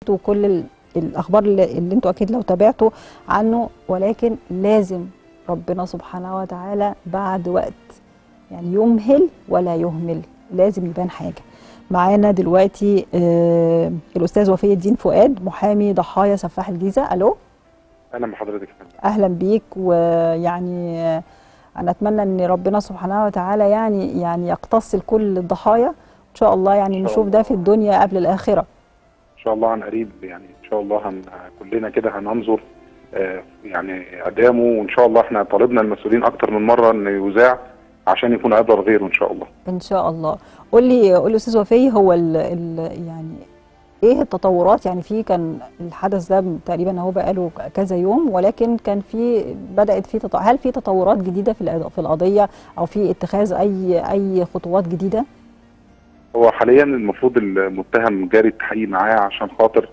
شفتوا كل ال- الاخبار اللي, اللي انتوا اكيد لو تابعتوا عنه ولكن لازم ربنا سبحانه وتعالى بعد وقت يعني يمهل ولا يهمل لازم يبان حاجه معانا دلوقتي آه الاستاذ وفي الدين فؤاد محامي ضحايا سفاح الجيزه الو اهلا بحضرتك يا فندم اهلا بيك ويعني آه، انا اتمنى ان ربنا سبحانه وتعالى يعني يعني يقتص لكل الضحايا ان شاء الله يعني إن شاء نشوف ده في الدنيا قبل الاخره ان شاء الله عن قريب يعني ان شاء الله هن... كلنا كده هننظر آه، يعني اعدامه وان شاء الله احنا طالبنا المسؤولين اكتر من مره انه يذاع عشان يكون عبره لغيره ان شاء الله ان شاء الله قول لي قول لي استاذ وفي هو ال ال يعني ايه التطورات يعني في كان الحدث ده تقريبا هو بقاله كذا يوم ولكن كان في بدات في تط... هل في تطورات جديده في القض- في القضيه او في اتخاذ اي اي خطوات جديده هو حاليا المفروض المتهم جاري التحقيق معاه عشان خاطر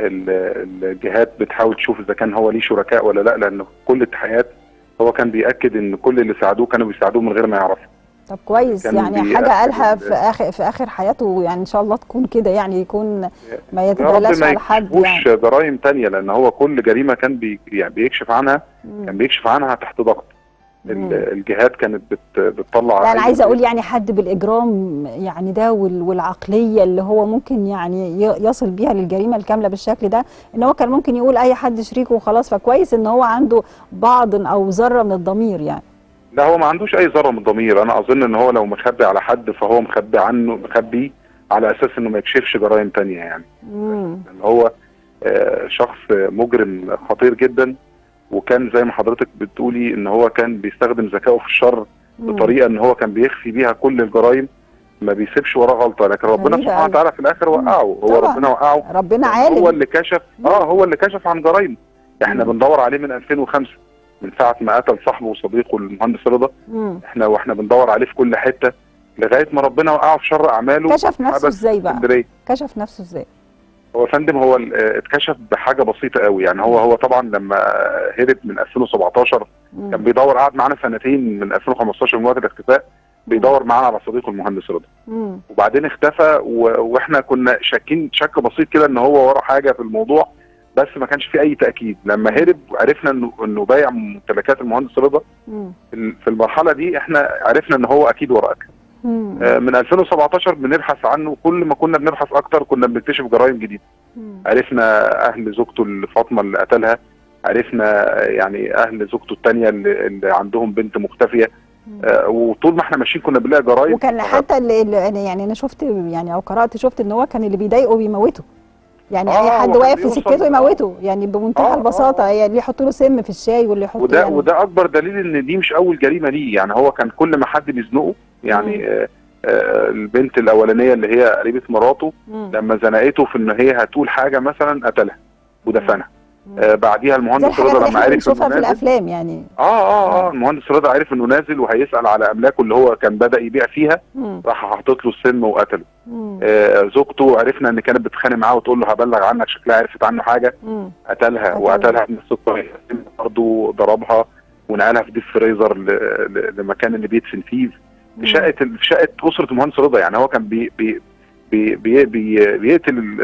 ال- الجهات بتحاول تشوف اذا كان هو ليه شركاء ولا لا لان كل التحقيقات هو كان بياكد ان كل اللي ساعدوه كانوا بيساعدوه من غير ما يعرف طب كويس كان يعني بيأكد حاجه قالها ال- في اخر في اخر حياته يعني ان شاء الله تكون كده يعني يكون ما يا رب يتبلاش ما على حد يكشفوش يعني جرائم تانية لان هو كل جريمه كان بي يعني بيكشف عنها كان مم. بيكشف عنها تحت ضغط ال- مم. الجهات كانت بت بتطلع لا انا أي- عايزه اقول يعني حد بالاجرام يعني ده وال- والعقليه اللي هو ممكن يعني ي- يصل بيها للجريمه الكامله بالشكل ده ان هو كان ممكن يقول اي حد شريكه وخلاص فكويس ان هو عنده بعض او ذره من الضمير يعني لا هو ما عندوش اي ذره من الضمير انا اظن ان هو لو مخبي على حد فهو مخبي عنه مخبي على اساس انه ما يكشفش جرائم تانية يعني امم لان هو آه، شخص مجرم خطير جدا وكان زي ما حضرتك بتقولي ان هو كان بيستخدم ذكائه في الشر بطريقه ان هو كان بيخفي بيها كل الجرائم ما بيسيبش وراه غلطه لكن ربنا غريبة سبحانه أوي. وتعالى في الاخر وقعه هو طبعاً. ربنا وقعه ربنا هو عالم اللي كشف اه هو اللي كشف عن جرائمه احنا مم. بندور عليه من 2005 من ساعه ما قتل صاحبه وصديقه المهندس رضا مم. احنا واحنا بندور عليه في كل حته لغايه ما ربنا وقعه في شر اعماله كشف نفسه حبس ازاي بقى اسكندريه كشف نفسه ازاي هو يا فندم هو ال- آه، اتكشف بحاجه بسيطه قوي يعني هو هو طبعا لما هرب من 2017 مم. كان بيدور قعد معانا سنتين من 2015 من وقت الاختفاء بيدور معانا على صديقه المهندس رضا مم. وبعدين اختفى و... واحنا كنا شاكين شك بسيط كده ان هو ورا حاجه في الموضوع بس ما كانش في اي تاكيد لما هرب عرفنا انه انه بايع ممتلكات المهندس رضا مم. في ال- في المرحله دي احنا عرفنا ان هو اكيد ورا اكل مم. آه، من 2017 بنبحث عنه كل ما كنا بنبحث اكتر كنا بنكتشف جرائم جديده مم. عرفنا اهل زوجته اللي فاطمه اللي قتلها عرفنا آه، يعني اهل زوجته الثانيه اللي, اللي عندهم بنت مختفيه مم. آه، وطول ما احنا ماشيين كنا بنلاقي جرائم وكان حتى اللي اللي أنا- يعني انا شفت يعني او قرات شفت ان هو كان اللي بيضايقه بيموته يعني آه، اي حد هو كان واقف في بيوصل- سكته يموته يعني بمنتهى آه، آه، البساطه آه. يعني اللي يحط له سم في الشاي واللي يحط وده يعني وده اكبر دليل ان دي مش اول جريمه ليه يعني هو كان كل ما حد بيزنقه يعني آه آه البنت الاولانيه اللي هي قريبه مراته مم. لما زنقته في ان هي هتقول حاجه مثلا قتلها ودفنها مم. آه بعديها زي المهندس الحاجات رضا اللي لما احنا عرف بنشوفها انه في نازل الافلام يعني اه اه اه المهندس رضا عرف انه نازل وهيسال على املاكه اللي هو كان بدا يبيع فيها مم. راح حاطط له السم وقتله مم. آه زوجته عرفنا ان كانت بتتخانق معاه وتقول له هبلغ عنك شكلها عرفت عنه حاجه مم. قتلها قتلها. وقتلها بنفس الطريقه برضه ضربها ونقلها في ديب فريزر ل- ل- لمكان اللي بيدفن فيه في شقه في شقه اسره المهندس رضا يعني هو كان بي بي بي بي بي بيقتل ال-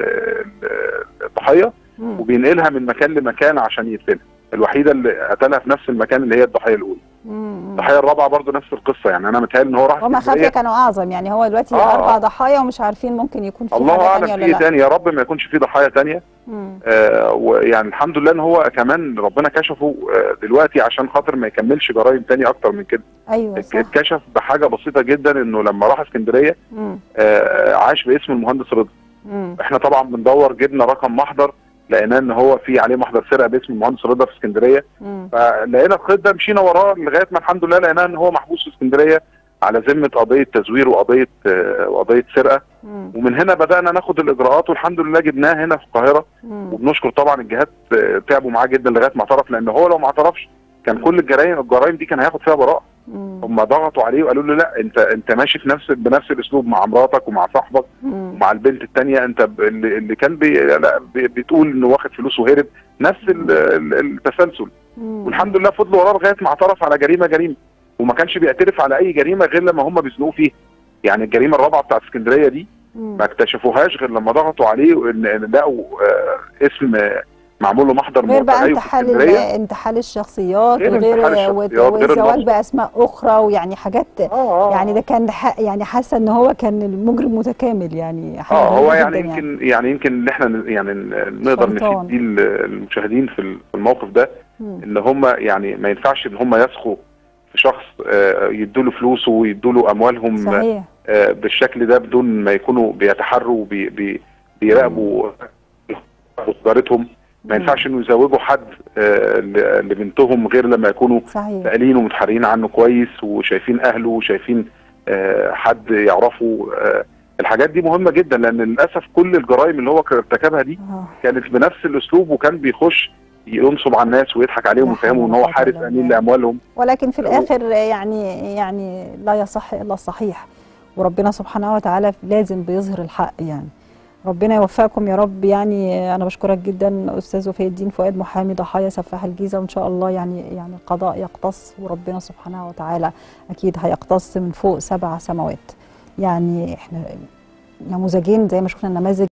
ال- الضحيه مم. وبينقلها من مكان لمكان عشان يدفنها الوحيده اللي قتلها في نفس المكان اللي هي الضحيه الاولى مم. الضحيه الرابعه برضه نفس القصه يعني انا متهيألي ان هو راح هما اسكندرية. خافية كانوا اعظم يعني هو دلوقتي آه، اربع آه. ضحايا ومش عارفين ممكن يكون في الله حاجه اعلم ثانيه في ولا ايه لا تاني يا رب ما يكونش في ضحايا تانية مم. آه ويعني الحمد لله ان هو كمان ربنا كشفه آه دلوقتي عشان خاطر ما يكملش جرائم تاني اكتر من كده ايوه صح اتكشف بحاجه بسيطه جدا انه لما راح اسكندريه مم. آه عاش باسم المهندس رضا مم. احنا طبعا بندور جبنا رقم محضر لقينا ان هو في عليه محضر سرقه باسم المهندس رضا في اسكندريه مم. فلقينا الخيط ده مشينا وراه لغايه ما الحمد لله لقيناه ان هو محبوس في اسكندريه على ذمه قضيه تزوير وقضيه آه وقضيه سرقه مم. ومن هنا بدانا ناخد الاجراءات والحمد لله جبناه هنا في القاهره مم. وبنشكر طبعا الجهات آه، تعبوا معاه جدا لغايه ما اعترف لان هو لو ما اعترفش كان كل الجرائم الجرائم دي كان هياخد فيها براءه مم. هم ضغطوا عليه وقالوا له لا انت انت ماشي في نفس بنفس الاسلوب مع مراتك ومع صاحبك مم. ومع البنت الثانيه انت ب- اللي اللي كان بي لا بي- بتقول انه واخد فلوس وهرب نفس ال- ال- التسلسل مم. والحمد لله فضلوا وراه لغايه ما اعترف على جريمه جريمه وما كانش بيعترف على اي جريمه غير لما هم بيزنقوه فيها يعني الجريمه الرابعه بتاعت اسكندريه دي مم. ما اكتشفوهاش غير لما ضغطوا عليه وان إن لقوا آه، اسم آه، معمول له محضر غير بقى موتى في انتحال اسكندريه ال- انتحال الشخصيات غير وغير انتحال وت- الشخصيات، غير والزواج النصب. باسماء اخرى ويعني حاجات اه اه يعني ده كان ح- يعني حاسه ان هو كان المجرم متكامل يعني حاجه اه غريبة هو يعني جداً يمكن يعني يمكن ان احنا ن- يعني ن- نقدر سلطان. نفيد بيه ال- المشاهدين في ال- في الموقف ده مم. ان هم يعني ما ينفعش ان هم يسخوا في شخص آه، يدوا له فلوسه ويدوا له اموالهم صحيح آه، بالشكل ده بدون ما يكونوا بيتحروا وبي- بي- بيراقبوا تجارتهم ما مم. ينفعش انه يزوجوا حد آه، ل- لبنتهم غير لما يكونوا صحيح سائلين ومتحرين عنه كويس وشايفين اهله وشايفين آه، حد يعرفه آه، الحاجات دي مهمه جدا لان للاسف كل الجرائم اللي هو كان ارتكبها دي آه. كانت بنفس الاسلوب وكان بيخش ينصب على الناس ويضحك عليهم لا ويفهمهم ان حول هو ولا حارس قوة امين إلا لاموالهم ولكن في و- الاخر يعني يعني لا يصح الا الصحيح وربنا سبحانه وتعالى لازم بيظهر الحق يعني ربنا يوفقكم يا رب يعني انا بشكرك جدا استاذ وفي الدين فؤاد محامي ضحايا سفاح الجيزه وان شاء الله يعني يعني القضاء يقتص وربنا سبحانه وتعالى اكيد هيقتص من فوق سبع سماوات يعني احنا نموذجين زي ما شفنا النماذج